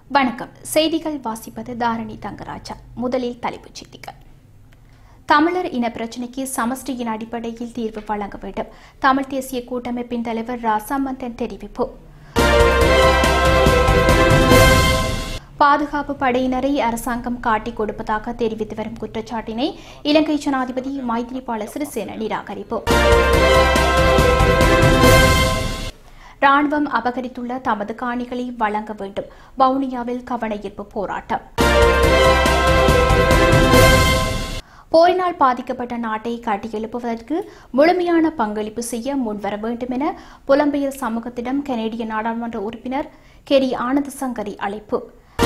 வணக்கம் செய்திகள் வாசிப்பது தாரணி தங்கராஜா முதலில் தலைப்புச் செய்திகள் தமிழர் இன பிரச்சினைக்கு சமஷ்டியின் அடிப்படையில் தீர்வு வழங்க வேண்டும் தமிழ் தேசிய கூட்டமைப்பின் தலைவர் ராசாமந்தன் தெரிவிப்பு பாதுகாப்பு படையினரை அரசாங்கம் காட்டிக் கொடுப்பதாக தெரிவித்து வரும் குற்றச்சாட்டினை இலங்கை ஜனாதிபதி மைத்ரிபால சிறிசேன நிராகரிப்பு ராணுவம் அபகரித்துள்ள தமது காணிகளை வழங்க வேண்டும் வவுனியாவில் கவன ஈர்ப்பு போராட்டம் போரினால் பாதிக்கப்பட்ட நாட்டை கட்டியெழுப்புவதற்கு முழுமையான பங்களிப்பு செய்ய முன்வர வேண்டும் என புலம்பெயர் சமூகத்திடம் கனேடிய நாடாளுமன்ற உறுப்பினர் கெரி ஆனந்த் சங்கரி அழைப்பு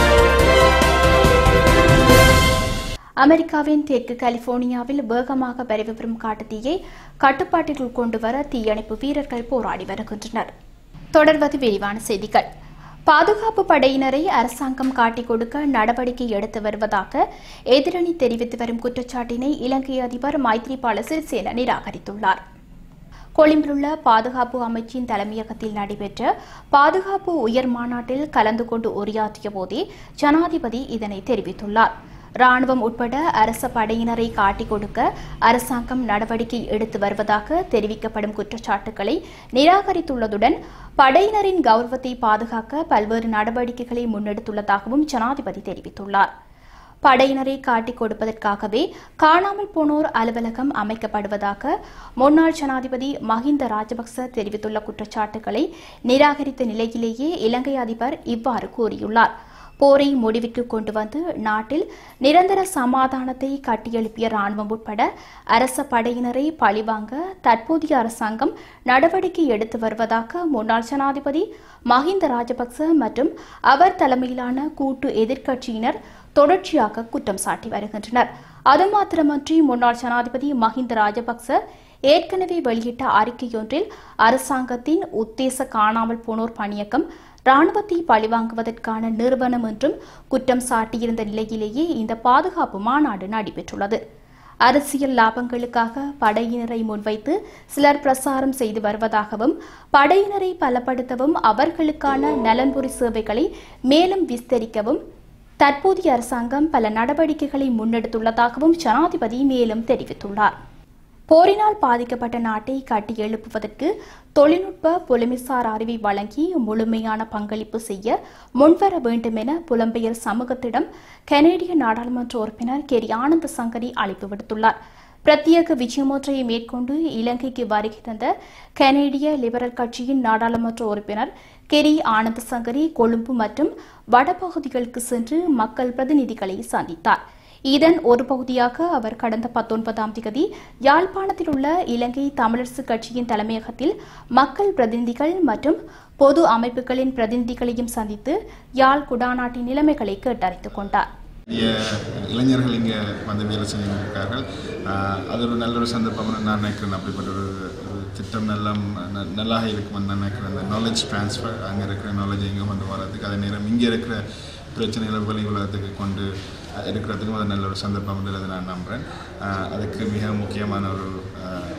அமெரிக்காவின் தெற்கு கலிபோர்னியாவில் வேகமாக பரவி வரும் காட்டுத்தீயை கட்டுப்பாட்டிற்குள் கொண்டுவர தீயணைப்பு வீரர்கள் போராடி வருகின்றனர் தொடர்வது விரிவான செய்திகள் பாதுகாப்பு படையினரை அரசாங்கம் காட்டிக் கொடுக்க நடவடிக்கை எடுத்து வருவதாக எதிரணி தெரிவித்து வரும் குற்றச்சாட்டினை இலங்கை அதிபர் மைத்ரிபால சிறிசேன நிராகரித்துள்ளார் கொழும்பிலுள்ள பாதுகாப்பு அமைச்சின் தலைமையகத்தில் நடைபெற்ற பாதுகாப்பு உயர் மாநாட்டில் கலந்து கொண்டு உரையாற்றிய போதே ஜனாதிபதி இதனை தெரிவித்துள்ளார் ராணுவம் உட்பட அரச படையினரை காட்டிக் கொடுக்க அரசாங்கம் நடவடிக்கை எடுத்து வருவதாக தெரிவிக்கப்படும் குற்றச்சாட்டுகளை நிராகரித்துள்ளதுடன் படையினரின் கௌரவத்தை பாதுகாக்க பல்வேறு நடவடிக்கைகளை முன்னெடுத்துள்ளதாகவும் ஜனாதிபதி தெரிவித்துள்ளார் படையினரை காட்டிக் கொடுப்பதற்காகவே காணாமல் போனோர் அலுவலகம் அமைக்கப்படுவதாக முன்னாள் ஜனாதிபதி மஹிந்த ராஜபக்ச தெரிவித்துள்ள குற்றச்சாட்டுகளை நிராகரித்த நிலையிலேயே இலங்கை அதிபர் இவ்வாறு கூறியுள்ளார் போரை முடிவிற்கு கொண்டு வந்து நாட்டில் நிரந்தர சமாதானத்தை கட்டியெழுப்பிய ராணுவம் உட்பட அரச படையினரை பழிவாங்க தற்போதைய அரசாங்கம் நடவடிக்கை எடுத்து வருவதாக முன்னாள் ஜனாதிபதி மஹிந்த ராஜபக்ச மற்றும் அவர் தலைமையிலான கூட்டு எதிர்க்கட்சியினர் தொடர்ச்சியாக குற்றம் சாட்டி வருகின்றனர் அது மாத்திரமன்றி முன்னாள் ஜனாதிபதி மஹிந்த ராஜபக்ச ஏற்கனவே வெளியிட்ட அறிக்கையொன்றில் அரசாங்கத்தின் உத்தேச காணாமல் போனோர் பணியகம் ராணுவத்தை பழிவாங்குவதற்கான நிறுவனம் என்றும் குற்றம் சாட்டியிருந்த நிலையிலேயே இந்த பாதுகாப்பு மாநாடு நடைபெற்றுள்ளது அரசியல் லாபங்களுக்காக படையினரை முன்வைத்து சிலர் பிரசாரம் செய்து வருவதாகவும் படையினரை பலப்படுத்தவும் அவர்களுக்கான நலன்புரி சேவைகளை மேலும் விஸ்தரிக்கவும் தற்போதைய அரசாங்கம் பல நடவடிக்கைகளை முன்னெடுத்துள்ளதாகவும் ஜனாதிபதி மேலும் தெரிவித்துள்ளார் போரினால் பாதிக்கப்பட்ட நாட்டை கட்டி எழுப்புவதற்கு தொழில்நுட்ப புலமிசார் அறிவை வழங்கி முழுமையான பங்களிப்பு செய்ய முன்வர வேண்டும் என புலம்பெயர் சமூகத்திடம் கனேடிய நாடாளுமன்ற உறுப்பினர் கெரி ஆனந்த் சங்கரி அழைப்பு விடுத்துள்ளார் பிரத்யேக விஜயமொன்றை மேற்கொண்டு இலங்கைக்கு வருகை தந்த கனேடிய லிபரல் கட்சியின் நாடாளுமன்ற உறுப்பினர் கெரி ஆனந்த் சங்கரி கொழும்பு மற்றும் வடபகுதிகளுக்கு சென்று மக்கள் பிரதிநிதிகளை சந்தித்தார் இதன் ஒரு பகுதியாக அவர் கடந்த பத்தொன்பதாம் தேதி யாழ்ப்பாணத்தில் உள்ள இலங்கை தமிழரசு கட்சியின் தலைமையகத்தில் மக்கள் பிரதிநிதிகள் மற்றும் பொது அமைப்புகளின் பிரதிநிதிகளையும் சந்தித்து யாழ் குடாநாட்டின் நிலைமைகளை கேட்டறித்துக் கொண்டார் இந்திய இளைஞர்கள் இங்கே வந்து வேலை செஞ்சிருக்கார்கள் அது ஒரு நல்ல ஒரு சந்தர்ப்பம்னு நான் நினைக்கிறேன் அப்படிப்பட்ட ஒரு ஒரு திட்டம் நல்லா ந- நல்லாக இருக்குமென்னு நான் நினைக்கிறேன் அந்த நாலேஜ் ட்ரான்ஸ்ஃபர் அங்கே இருக்கிற நாலேஜ் இங்கே கொண்டு வரதுக்கு அதே நேரம் இங்கே இருக்கிற பிரச்சனைகளை வெளி உலகத்துக்கு கொண்டு இருக்கிறதுக்கும் அது நல்ல ஒரு சந்தர்ப்பம் என்று அதை நான் நம்புகிறேன் அதுக்கு மிக முக்கியமான ஒரு ஆஹ்,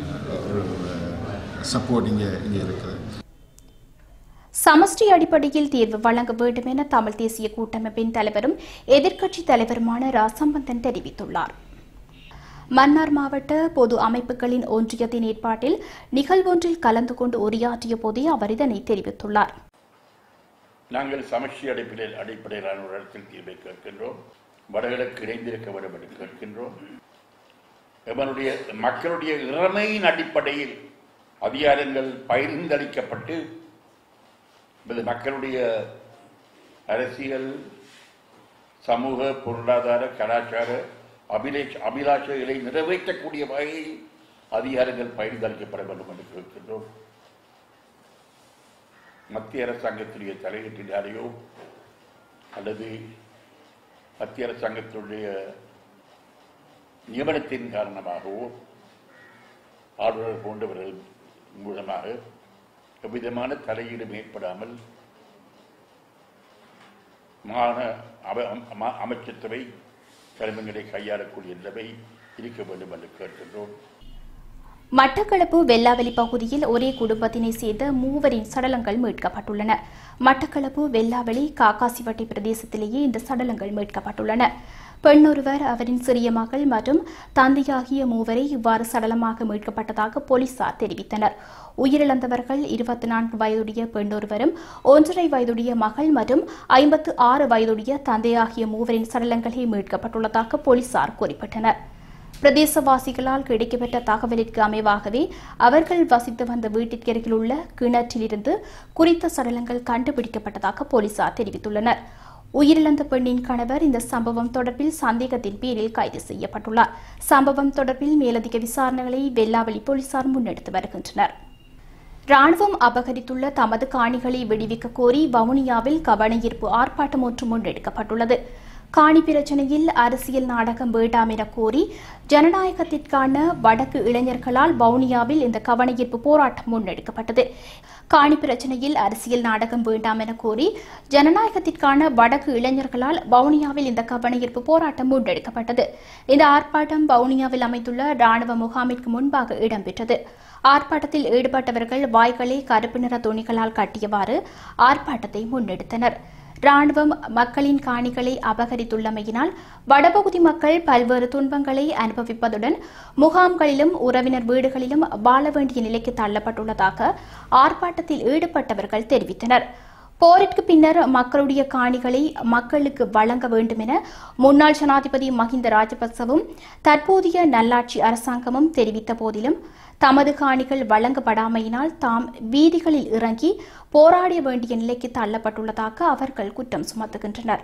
ஒரு சப்போர்ட் இங்கே இங்கே இருக்குது சமஷ்டி அடிப்படையில் தீர்வு வழங்க வேண்டும் என தமிழ் தேசிய கூட்டமைப்பின் தலைவரும் எதிர்க்கட்சித் தலைவருமான ராசம்பந்தன் தெரிவித்துள்ளார் மன்னார் மாவட்ட பொது அமைப்புகளின் ஒன்றியத்தின் ஏற்பாட்டில் நிகழ்வொன்றில் கலந்து கொண்டு உரையாற்றிய போதே அவர் இதனை தெரிவித்துள்ளார் நாங்கள் சமஷ்டி அடிப்படையில் அடிப்படையிலான ஒரு இடத்தில் தீர்வை கேட்கின்றோம் வடகிழக்கு இணைந்திருக்க வேண்டும் என்று கேட்கின்றோம் எவனுடைய மக்களுடைய இறமையின் அடிப்படையில் அதிகாரங்கள் பகிர்ந்தளிக்கப்பட்டு இது மக்களுடைய அரசியல் சமூக பொருளாதார கலாச்சார அபிலேஷ் அபிலாஷைகளை நிறைவேற்றக்கூடிய வகையில் அதிகாரங்கள் பகிர்ந்தளிக்கப்பட வேண்டும் என்று கேட்கின்றோம் மத்திய அரசாங்கத்துடைய தலையீட்டினாலேயோ அல்லது மத்திய அரசாங்கத்துடைய நியமனத்தின் காரணமாகவோ ஆளுநர் போன்றவர்கள் மூலமாக எவ்விதமான தலையீடும் ஏற்படாமல் மாகாண அம- அம- அமைச்சரவை தலைமைகளை கையாளக்கூடிய நிலைமை இருக்க வேண்டும் என்று கேட்கின்றோம் மட்டக்களப்பு வெல்லாவெளி பகுதியில் ஒரே குடும்பத்தினை சேர்ந்த மூவரின் சடலங்கள் மீட்கப்பட்டுள்ளன மட்டக்களப்பு வெல்லாவெளி காக்காசிவட்டி பிரதேசத்திலேயே இந்த சடலங்கள் மீட்கப்பட்டுள்ளன பெண்ணொருவர் அவரின் சிறிய மகள் மற்றும் தந்தையாகிய மூவரை இவ்வாறு சடலமாக மீட்கப்பட்டதாக போலீசார் தெரிவித்தனர் உயிரிழந்தவர்கள் இருபத்தி நான்கு வயதுடைய பெண்ணொருவரும் ஒன்றரை வயதுடைய மகள் மற்றும் ஐம்பத்து ஆறு வயதுடைய தந்தையாகிய மூவரின் சடலங்களே மீட்கப்பட்டுள்ளதாக போலீசார் குறிப்பிட்டனர் பிரதேசவாசிகளால் கிடைக்கப்பட்ட தகவலிற்கு அமைவாகவே அவர்கள் வசித்து வந்த வீட்டிற்கு அருகில் உள்ள கிணற்றிலிருந்து குறித்த சடலங்கள் கண்டுபிடிக்கப்பட்டதாக போலீசார் தெரிவித்துள்ளனர் உயிரிழந்த பெண்ணின் கணவர் இந்த சம்பவம் தொடர்பில் சந்தேகத்தின் பேரில் கைது செய்யப்பட்டுள்ளார் சம்பவம் தொடர்பில் மேலதிக விசாரணைகளை வெல்லாவளி போலீசார் முன்னெடுத்து வருகின்றனர் ராணுவம் அபகரித்துள்ள தமது காணிகளை விடுவிக்க கோரி வவுனியாவில் கவனஈர்ப்பு ஆர்ப்பாட்டம் ஒன்று முன்னெடுக்கப்பட்டுள்ளது காணி பிரச்சனையில் அரசியல் நாடகம் வேண்டாம் என கோரி ஜனநாயகத்திற்கான வடக்கு இளைஞர்களால் வவுனியாவில் இந்த கவனஈர்ப்பு போராட்டம் முன்னெடுக்கப்பட்டது காணி பிரச்சனையில் அரசியல் நாடகம் வேண்டாம் என கோரி ஜனநாயகத்திற்கான வடக்கு இளைஞர்களால் வவுனியாவில் இந்த கவனஈர்ப்பு போராட்டம் முன்னெடுக்கப்பட்டது இந்த ஆர்ப்பாட்டம் வவுனியாவில் அமைந்துள்ள ராணுவ முகாமிற்கு முன்பாக இடம்பெற்றது ஆர்ப்பாட்டத்தில் ஈடுபட்டவர்கள் வாய்களை கருப்பு நிற துணிகளால் கட்டியவாறு ஆர்ப்பாட்டத்தை முன்னெடுத்தனர் ராணுவம் மக்களின் காணிகளை அபகரித்துள்ளமையினால் வடபகுதி மக்கள் பல்வேறு துன்பங்களை அனுபவிப்பதுடன் முகாம்களிலும் உறவினர் வீடுகளிலும் வாழ வேண்டிய நிலைக்கு தள்ளப்பட்டுள்ளதாக ஆர்ப்பாட்டத்தில் ஈடுபட்டவர்கள் தெரிவித்தனர் போரிற்கு பின்னர் மக்களுடைய காணிகளை மக்களுக்கு வழங்க வேண்டும் என முன்னாள் ஜனாதிபதி மஹிந்த ராஜபக்சவும் தற்போதைய நல்லாட்சி அரசாங்கமும் தெரிவித்த போதிலும் தமது காணிகள் வழங்கப்படாமையினால் தாம் வீதிகளில் இறங்கி போராட வேண்டிய நிலைக்கு தள்ளப்பட்டுள்ளதாக அவர்கள் குற்றம் சுமத்துகின்றனர்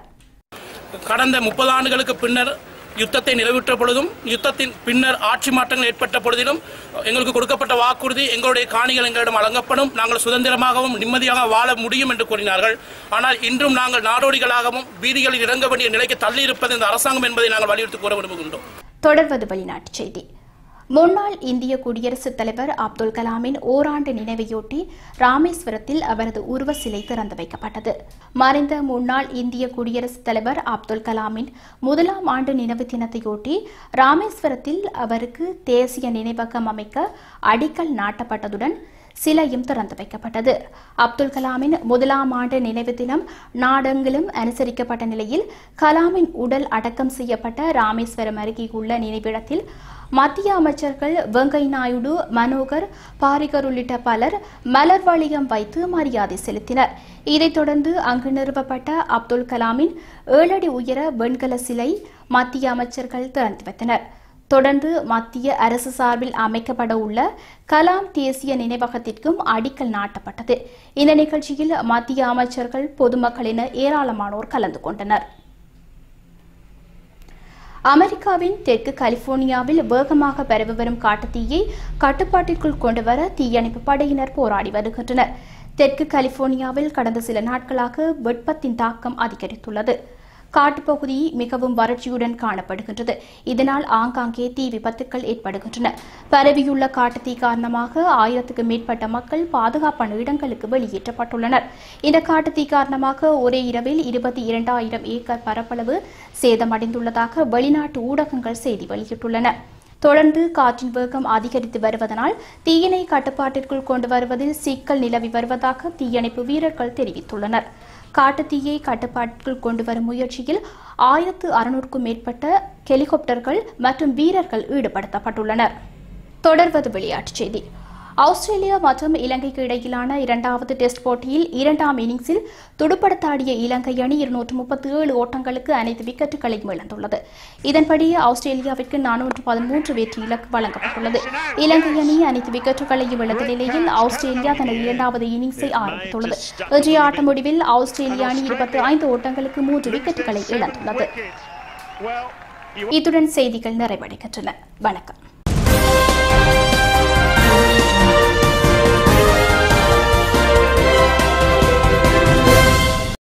கடந்த முப்பது ஆண்டுகளுக்கு பின்னர் யுத்தத்தை நிறைவுற்ற பொழுதும் யுத்தத்தின் பின்னர் ஆட்சி மாற்றங்கள் ஏற்பட்ட பொழுதிலும் எங்களுக்கு கொடுக்கப்பட்ட வாக்குறுதி எங்களுடைய காணிகள் எங்களிடம் வழங்கப்படும் நாங்கள் சுதந்திரமாகவும் நிம்மதியாக வாழ முடியும் என்று கூறினார்கள் ஆனால் இன்றும் நாங்கள் நாடோடிகளாகவும் வீதிகளில் இறங்க வேண்டிய நிலைக்கு தள்ளியிருப்பது இந்த அரசாங்கம் என்பதை நாங்கள் வலியுறுத்தி கூற விரும்புகின்றோம் தொடர்வது வெளிநாட்டுச் செய்தி முன்னாள் இந்திய குடியரசுத் தலைவர் அப்துல் கலாமின் ஓராண்டு நினைவையொட்டி ராமேஸ்வரத்தில் அவரது உருவ சிலை திறந்து வைக்கப்பட்டது மறைந்த முன்னாள் இந்திய குடியரசுத் தலைவர் அப்துல் கலாமின் முதலாம் ஆண்டு நினைவு தினத்தையொட்டி ராமேஸ்வரத்தில் அவருக்கு தேசிய நினைவகம் அமைக்க அடிக்கல் நாட்டப்பட்டதுடன் சிலையும் திறந்து வைக்கப்பட்டது அப்துல் கலாமின் முதலாம் ஆண்டு நினைவு தினம் நாடெங்கிலும் அனுசரிக்கப்பட்ட நிலையில் கலாமின் உடல் அடக்கம் செய்யப்பட்ட ராமேஸ்வரம் அருகே உள்ள நினைவிடத்தில் மத்திய அமைச்சர்கள் வெங்கை நாயுடு மனோகர் பாரிகர் உள்ளிட்ட பலர் மலர் வளையம் வைத்து மரியாதை செலுத்தினர் இதைத் தொடர்ந்து அங்கு நிறுவப்பட்ட அப்துல் கலாமின் ஏழடி உயர வெண்கல சிலை மத்திய அமைச்சர்கள் திறந்து வைத்தனர் தொடர்ந்து மத்திய அரசு சார்பில் அமைக்கப்பட உள்ள கலாம் தேசிய நினைவகத்திற்கும் அடிக்கல் நாட்டப்பட்டது இந்த நிகழ்ச்சியில் மத்திய அமைச்சர்கள் பொதுமக்கள் என ஏராளமானோர் கலந்து கொண்டனர் அமெரிக்காவின் தெற்கு கலிபோர்னியாவில் வேகமாக பரவி வரும் காட்டுத்தீயை கட்டுப்பாட்டிற்குள் கொண்டுவர தீயணைப்பு படையினர் போராடி வருகின்றனர் தெற்கு கலிபோர்னியாவில் கடந்த சில நாட்களாக வெப்பத்தின் தாக்கம் அதிகரித்துள்ளது காட்டுப்பகுதி மிகவும் வறட்சியுடன் காணப்படுகின்றது இதனால் ஆங்காங்கே தீ விபத்துக்கள் ஏற்படுகின்றன பரவியுள்ள காட்டுத்தீ காரணமாக ஆயிரத்துக்கு மேற்பட்ட மக்கள் பாதுகாப்பான இடங்களுக்கு வெளியேற்றப்பட்டுள்ளனர் இந்த காட்டுத்தீ காரணமாக ஒரே இரவில் இருபத்தி இரண்டாயிரம் ஏக்கர் பரப்பளவு சேதமடைந்துள்ளதாக வெளிநாட்டு ஊடகங்கள் செய்தி வெளியிட்டுள்ளன தொடர்ந்து காற்றின் வேகம் அதிகரித்து வருவதனால் தீயினை கட்டுப்பாட்டிற்குள் கொண்டு வருவதில் சிக்கல் நிலவி வருவதாக தீயணைப்பு வீரர்கள் தெரிவித்துள்ளனர் காட்டுத்தீயை கட்டுப்பாட்டிற்குள் கொண்டு வரும் முயற்சியில் ஆயிரத்து அறுநூறுக்கும் மேற்பட்ட ஹெலிகாப்டர்கள் மற்றும் வீரர்கள் ஈடுபடுத்தப்பட்டுள்ளனர் தொடர்வது விளையாட்டுச் செய்தி ஆஸ்திரேலியா மற்றும் இலங்கைக்கு இடையிலான இரண்டாவது டெஸ்ட் போட்டியில் இரண்டாம் இன்னிங்ஸில் துடுப்படுத்தாடிய இலங்கை அணி இருநூற்று முப்பத்தி ஏழு ஓட்டங்களுக்கு அனைத்து விக்கெட்டுகளையும் இழந்துள்ளது இதன்படி ஆஸ்திரேலியாவிற்கு நானூற்று பதிமூன்று வெற்றி இலக்கு வழங்கப்பட்டுள்ளது இலங்கை அணி அனைத்து விக்கெட்டுகளையும் இழந்த நிலையில் ஆஸ்திரேலியா தனது இரண்டாவது இன்னிங்ஸை ஆரம்பித்துள்ளது இன்றைய ஆட்ட முடிவில் ஆஸ்திரேலிய அணி இருபத்தி ஐந்து ஓட்டங்களுக்கு மூன்று விக்கெட்டுகளை இழந்துள்ளது இத்துடன் செய்திகள் நிறைவடைகின்றன வணக்கம்